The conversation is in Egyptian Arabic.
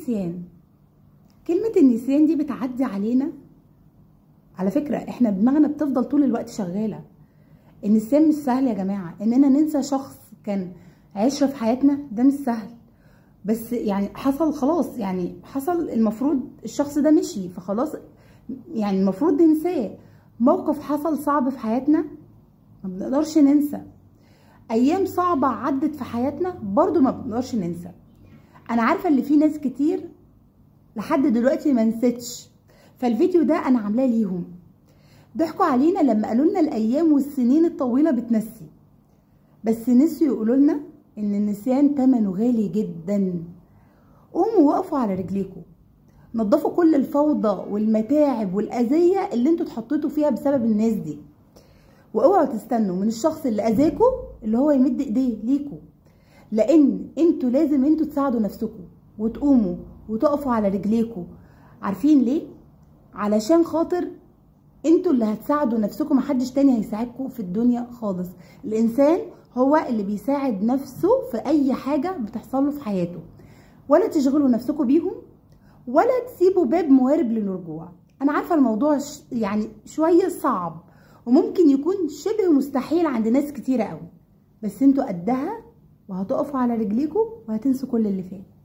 النسيان كلمة النسيان دي بتعدي علينا على فكرة احنا دماغنا بتفضل طول الوقت شغالة النسيان مش سهل يا جماعة اننا ننسى شخص كان عشرة في حياتنا ده مش سهل بس يعني حصل خلاص يعني حصل المفروض الشخص ده مشي فخلاص يعني المفروض ننساه موقف حصل صعب في حياتنا ما بنقدرش ننسى ايام صعبة عدت في حياتنا برضو ما بنقدرش ننسى انا عارفة اللي في ناس كتير لحد دلوقتي ما نسيتش فالفيديو ده انا عاملاه ليهم ضحكوا علينا لما قالوا لنا الايام والسنين الطويله بتنسي بس نسيوا يقولوا لنا ان النسيان تمنه غالي جدا قوموا وقفوا على رجليكم نظفوا كل الفوضى والمتاعب والاذيه اللي انتوا اتحطيتوا فيها بسبب الناس دي واوعوا تستنوا من الشخص اللي اذاكوا اللي هو يمد ايديه ليكوا لان انتوا لازم انتوا تساعدوا نفسكم وتقوموا وتقفوا على رجليكم عارفين ليه علشان خاطر انتوا اللي هتساعدوا نفسكم محدش تاني هيساعدكم في الدنيا خالص الانسان هو اللي بيساعد نفسه في اي حاجة بتحصل له في حياته ولا تشغلوا نفسكم بيهم ولا تسيبوا باب موارب للرجوع انا عارفة الموضوع ش... يعني شوية صعب وممكن يكون شبه مستحيل عند ناس كتيرة قوي بس انتوا قدها وهتقفوا على رجليكم وهتنسوا كل اللي فات